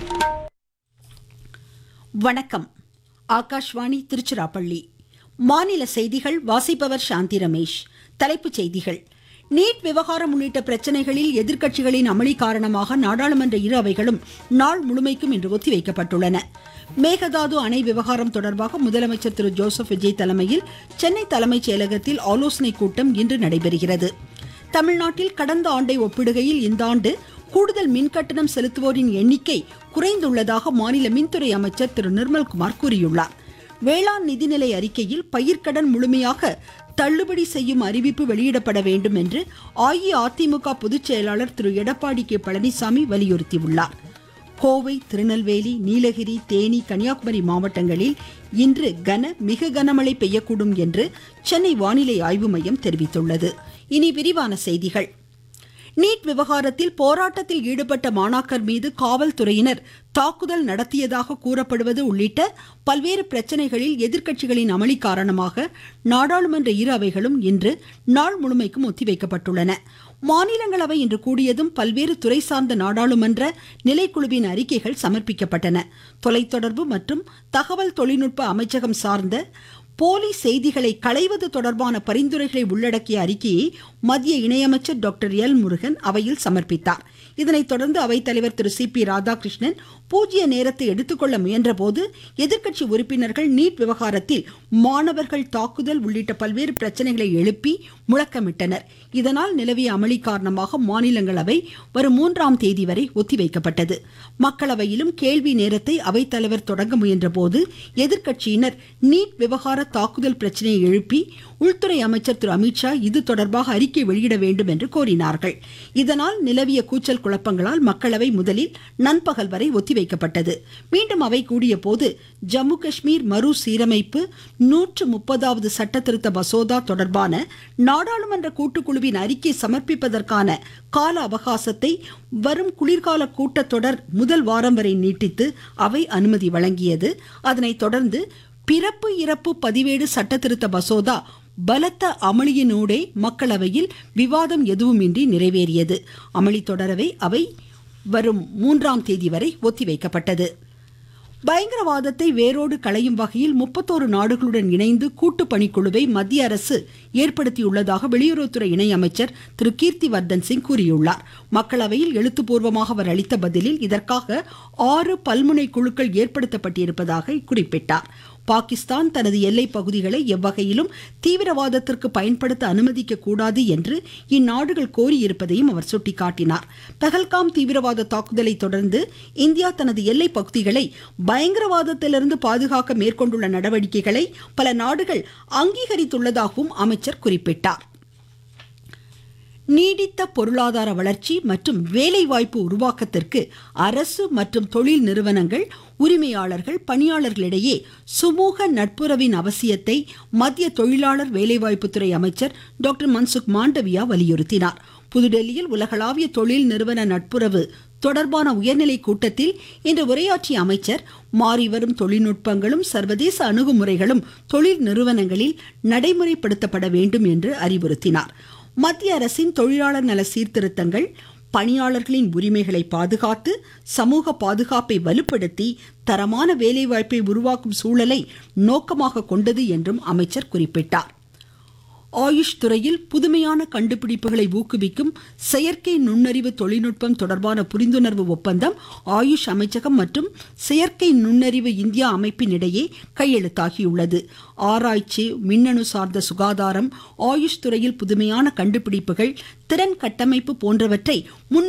வணக்கம் ஆகாஷ்வாணி திருச்சிராப்பள்ளி மாநில செய்திகள் வாசிப்பவர் சாந்தி ரமேஷ் தலைப்புச் செய்திகள் நீட் விவகாரம் உள்ளிட்ட பிரச்சனைகளில் எதிர்க்கட்சிகளின் அமளி காரணமாக நாடாளுமன்ற இரு அவைகளும் நாள் முழுமைக்கும் இன்று ஒத்திவைக்கப்பட்டுள்ளன மேகதாது அணை விவகாரம் தொடர்பாக முதலமைச்சர் திரு ஜோசப் விஜய் தலைமையில் சென்னை தலைமைச் செயலகத்தில் ஆலோசனைக் கூட்டம் இன்று நடைபெறுகிறது தமிழ்நாட்டில் கடந்த ஆண்டை ஒப்பிடுகையில் இந்த ஆண்டு கூடுதல் மின் கட்டணம் செலுத்துவோரின் எண்ணிக்கை குறைந்துள்ளதாக மாநில மின்துறை அமைச்சர் திரு நிர்மல்குமார் கூறியுள்ளார் வேளாண் நிதிநிலை அறிக்கையில் பயிர்க்கடன் முழுமையாக தள்ளுபடி செய்யும் அறிவிப்பு வெளியிடப்பட வேண்டும் என்று அஇஅதிமுக பொதுச் செயலாளர் திரு எடப்பாடி கே பழனிசாமி வலியுறுத்தியுள்ளார் கோவை திருநெல்வேலி நீலகிரி தேனி கன்னியாகுமரி மாவட்டங்களில் இன்று கன மிக கனமழை பெய்யக்கூடும் என்று சென்னை வானிலை ஆய்வு மையம் தெரிவித்துள்ளது இனி விரிவான செய்திகள் நீட் விவகாரத்தில் போராட்டத்தில் ஈடுபட்ட மாணாக்கர் மீது காவல்துறையினர் தாக்குதல் நடத்தியதாக கூறப்படுவது உள்ளிட்ட பல்வேறு பிரச்சனைகளில் எதிர்க்கட்சிகளின் அமளி காரணமாக நாடாளுமன்ற இரு அவைகளும் இன்று நாள் முழுமைக்கும் ஒத்திவைக்கப்பட்டுள்ளன மாநிலங்களவை இன்று கூடியதும் பல்வேறு துறை சார்ந்த நாடாளுமன்ற நிலைக்குழுவின் அறிக்கைகள் சமர்ப்பிக்கப்பட்டன தொலைத்தொடர்பு மற்றும் தகவல் தொழில்நுட்ப அமைச்சகம் சார்ந்த போலி செய்திகளை களைவது தொடர்பான பரிந்துரைகளை உள்ளடக்கிய அறிக்கையை மத்திய இணையமைச்சர் டாக்டர் எல் முருகன் அவையில் சமர்ப்பித்தார் இதனைத் தொடர்ந்து அவைத்தலைவர் திரு சி பி ராதாகிருஷ்ணன் பூஜ்ய நேரத்தை எடுத்துக்கொள்ள முயன்றபோது எதிர்க்கட்சி உறுப்பினர்கள் நீட் விவகாரத்தில் மாணவர்கள் தாக்குதல் உள்ளிட்ட பல்வேறு பிரச்சனைகளை எழுப்பி முழக்கமிட்டனர் இதனால் நிலவிய அமளி காரணமாக மாநிலங்களவை வரும் மூன்றாம் தேதி வரை ஒத்திவைக்கப்பட்டது மக்களவையிலும் கேள்வி நேரத்தை அவைத்தலைவர் தொடங்க முயன்றபோது எதிர்க்கட்சியினர் நீட் விவகார தாக்குதல் பிரச்சனையை எழுப்பி உள்துறை அமைச்சர் திரு அமித்ஷா இது தொடர்பாக அறிக்கை வெளியிட வேண்டும் என்று கோரினார்கள் இதனால் நிலவிய கூச்சல் குழப்பங்களால் மக்களவை முதலில் நண்பகல் வரை ஒத்திவைக்கப்பட்டது மீண்டும் அவை கூடிய போது ஜம்மு காஷ்மீர் மறு சீரமைப்பு நூற்று முப்பதாவது சட்ட திருத்த மசோதா தொடர்பான நாடாளுமன்ற கூட்டுக்குழுவின் அறிக்கை சமர்ப்பிப்பதற்கான கால அவகாசத்தை வரும் குளிர்கால கூட்டத்தொடர் முதல் வாரம் வரை நீட்டித்து அவை அனுமதி வழங்கியது அதனைத் தொடர்ந்து பிறப்பு இறப்பு பதிவேடு சட்ட திருத்த மசோதா பலத்த அமளியினூடே மக்களவையில் விவாதம் எதுவுமின்றி நிறைவேறியது அமளி தொடரவே அவை வரும் மூன்றாம் தேதி வரை ஒத்திவைக்கப்பட்டது பயங்கரவாதத்தை வேரோடு களையும் வகையில் முப்பத்தோரு நாடுகளுடன் இணைந்து கூட்டு பணிக்குழுவை மத்திய அரசு ஏற்படுத்தியுள்ளதாக வெளியுறவுத்துறை இணையமைச்சர் திரு கீர்த்தி வர்தன் சிங் கூறியுள்ளார் மக்களவையில் எழுத்துப்பூர்வமாக அவர் அளித்த பதிலில் இதற்காக ஆறு பல்முனை குழுக்கள் ஏற்படுத்தப்பட்டிருப்பதாக குறிப்பிட்டார் பாகிஸ்தான் தனது எல்லை பகுதிகளை எவ்வகையிலும் தீவிரவாதத்திற்கு பயன்படுத்த அனுமதிக்க கூடாது என்று இந்நாடுகள் கோரியிருப்பதையும் அவர் சுட்டிக்காட்டினார் பகல்காம் தீவிரவாத தாக்குதலை தொடர்ந்து இந்தியா தனது எல்லை பகுதிகளை பயங்கரவாதத்திலிருந்து பாதுகாக்க மேற்கொண்டுள்ள நடவடிக்கைகளை பல நாடுகள் அங்கீகரித்துள்ளதாகவும் அமைச்சர் குறிப்பிட்டார் நீடித்த பொருளாதார வளர்ச்சி மற்றும் வேலைவாய்ப்பு உருவாக்கத்திற்கு அரசு மற்றும் தொழில் நிறுவனங்கள் உரிமையாளர்கள் பணியாளர்களிடையே சுமூக நட்புறவின் அவசியத்தை மத்திய தொழிலாளர் வேலைவாய்ப்புத்துறை அமைச்சர் டாக்டர் மன்சுக் மாண்டவியா வலியுறுத்தினார் புதுடெல்லியில் உலகளாவிய தொழில் நிறுவன நட்புறவு தொடர்பான உயர்நிலை கூட்டத்தில் இன்று உரையாற்றிய அமைச்சர் மாறிவரும் தொழில்நுட்பங்களும் சர்வதேச அணுகுமுறைகளும் தொழில் நிறுவனங்களில் நடைமுறைப்படுத்தப்பட வேண்டும் என்று அறிவுறுத்தினார் மத்திய அரசின் தொழிலாளர் நல சீர்திருத்தங்கள் பணியாளர்களின் உரிமைகளை பாதுகாத்து சமூக பாதுகாப்பை வலுப்படுத்தி தரமான வேலைவாய்ப்பை உருவாக்கும் சூழலை நோக்கமாக கொண்டது என்றும் அமைச்சர் குறிப்பிட்டார் ஆயுஷ் துறையில் புதுமையான கண்டுபிடிப்புகளை ஊக்குவிக்கும் செயற்கை நுண்ணறிவு தொழில்நுட்பம் தொடர்பான புரிந்துணர்வு ஒப்பந்தம் ஆயுஷ் அமைச்சகம் மற்றும் செயற்கை நுண்ணறிவு இந்தியா அமைப்பின் இடையே கையெழுத்தாகியுள்ளது ஆராய்ச்சி மின்னணு சார்ந்த சுகாதாரம் ஆயுஷ் துறையில் புதுமையான கண்டுபிடிப்புகள் திறன் கட்டமைப்பு போன்றவற்றை முன்